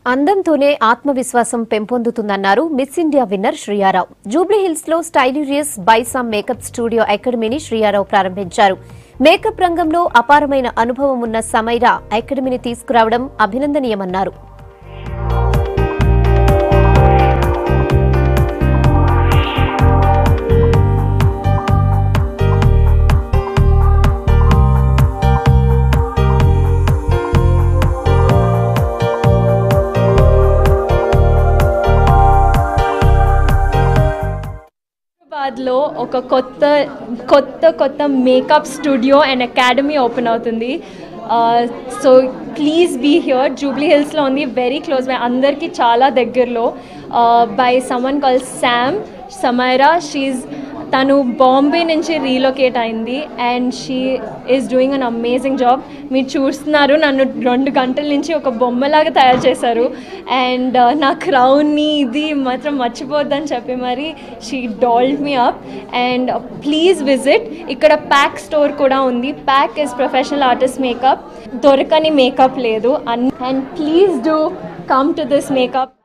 అందంతోనే ఆత్మవిశ్వాసం పెంపొందుతుందన్నారు miss India winner శ్రీయారావు Jubilee Hills లో స్టైలిరియస్ బైసామ్ makeup studio అకాడమీని శ్రీయారావు ప్రారంభించారు మేకప్ రంగంలో అపారమైన అనుభవం ఉన్న సమైరా అకాడమీని తీసుకురావడం అభినందనీయమన్నారు హైదరాబాద్లో ఒక కొత్త కొత్త కొత్త makeup studio and academy open అవుతుంది so please be here Jubilee హిల్స్లో ఉంది వెరీ క్లోజ్ బై అందరికీ చాలా దగ్గరలో by someone call Sam Samaira she's తను బాంబే నుంచి రీలొకేట్ అయింది and she is doing an amazing job మీరు చూస్తున్నారు నన్ను రెండు గంటల నుంచి ఒక బొమ్మలాగా తయారు చేశారు అండ్ నా క్రౌన్ని ఇది మాత్రం మర్చిపోద్దని చెప్పి మరి she dolled me up and please visit ఇక్కడ ప్యాక్ స్టోర్ కూడా ఉంది Pac is professional artist makeup దొరకని మేకప్ లేదు and please do come to this makeup